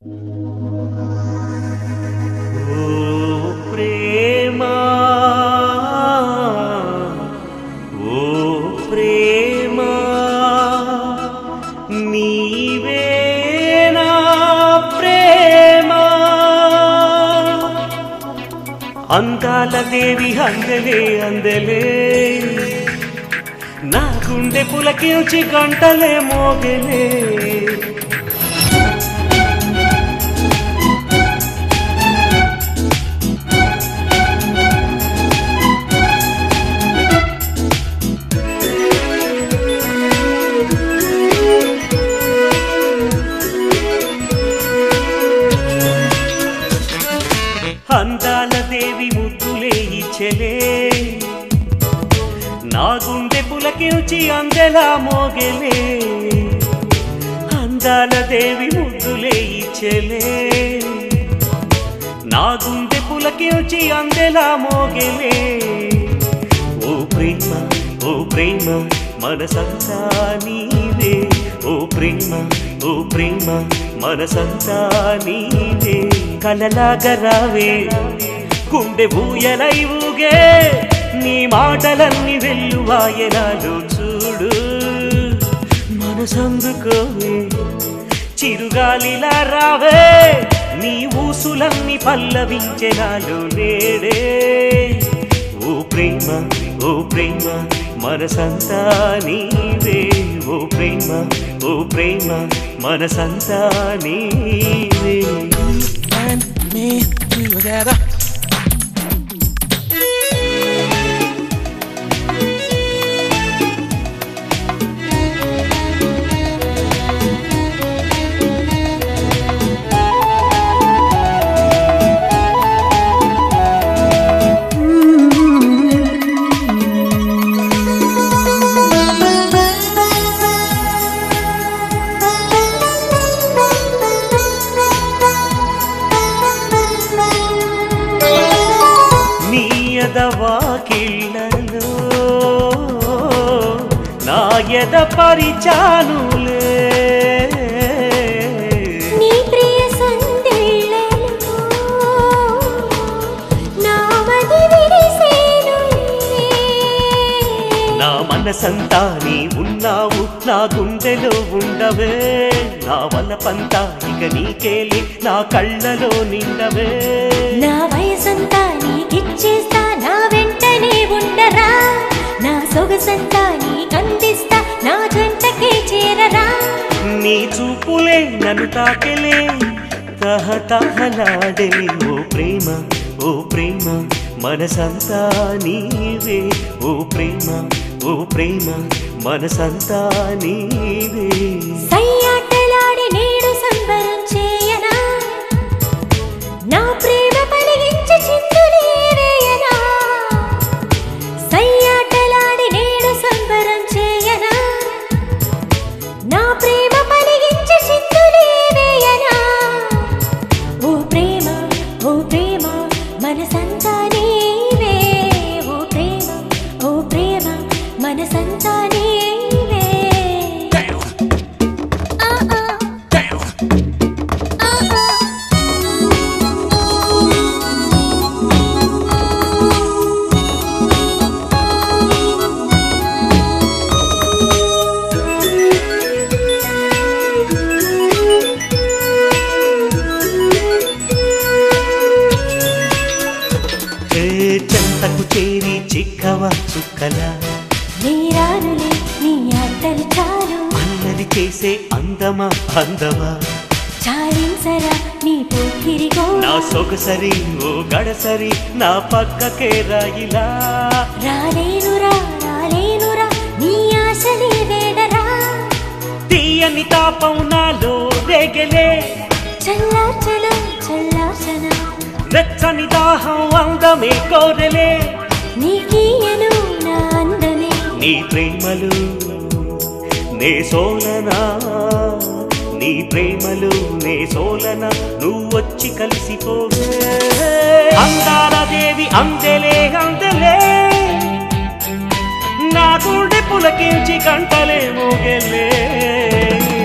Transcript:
ఓ ప్రేమా ఓ ప్రేమా నీవే నా ప్రేమా అందాల దేవి అందలే అందలే నా గుండె పులకించి గంటలే మోగలే అందాల దేవి ముద్దులే ఇచ్చలే నా గుండె పులకించి అందెలా మోగలే అందాల దేవి ముద్దులే ఇచ్చలే నా గుండె పులకించి అందెలా మోగలే ఓ ప్రేమ ఓ ప్రేమ మనసంతా నీవే ఓ ప్రేమ ఓ ప్రేమ మనసంతా నీవే కలలాగా రావే గుండె ఊయలై ఊగే నీ మాటలన్నీ వెల్లువాయనాలు చూడు మనసందుకోవే చిరుగాలిలా రావే నీ ఊసులన్నీ పల్లవించెనాలు నేడే ఓ ప్రేమ ఓ ప్రేమ మనసంతా నీవే ఓ ప్రేమ ఓ ప్రేమ మనసంతా నీవే and me together. నీ ఎదవాకిళ్ళలో నా ఎద పరిచానులే నీ ప్రియ సందేళ్లలో నా మది విడిసేనులే. నా మనసంతా నీ ఉన్నావు నా గుండెలో ఉండవే నా వలపంతా ఇక నీకేలి నా కళ్ళలో నిండవే నా వయసంతా నీకిచ్చేస్తా నా వెంటనే ఉండరా నా సొగసంతా నీకందిస్తా నా జంటకే చేరరా నీ చూపులే నన్ను తాకెలే తహతహలాడే ఓ ప్రేమ ఓ ప్రేమ మనసంతా నీవే ఓ ప్రేమ ఓ ప్రేమ మనసంతా నీవే సయ్యాటలాడి నేడు సంబరం చేయనా నా ప్రేమ పలిగించి చిందులే వేయనా సయ్యాటలాడి నేడు సంబరం చేయనా నా ప్రేమ పలిగించి చిందులే వేయనా ఓ ప్రేమ ఓ ప్రేమ మనసంతా నీవే ఓ ప్రేమ ఓ ప్రేమ మనసంతా నీవే Down, ఆ ఆ down. ఆ ఆ ఏ చెంతకు చేరి చిక్కవ చుక్కల నీరానులే నీ ఆటలు చాలు అన్నది చేసే అందమా అందమా చాలించరా నీ పోకిరిగో నా సొగసరి ఓ గడసరి నా పక్కకే రాయిలా రాలేనురా రాలేనురా నీ ఆశలే వేడరా తీయని తాపం నాలో రేగలే చల్లార్చన చల్లార్చన వెచ్చని దాహం అందమే కోరలే నీకీయను నా అందమే నీ ప్రేమలు నే సోలనా నీ ప్రేమలు నే సోలన నువ్వొచ్చి కలిసిపోవే అందాల దేవి అందెలే అందెలే నా గుండె పులకించి గంటలే మోగలే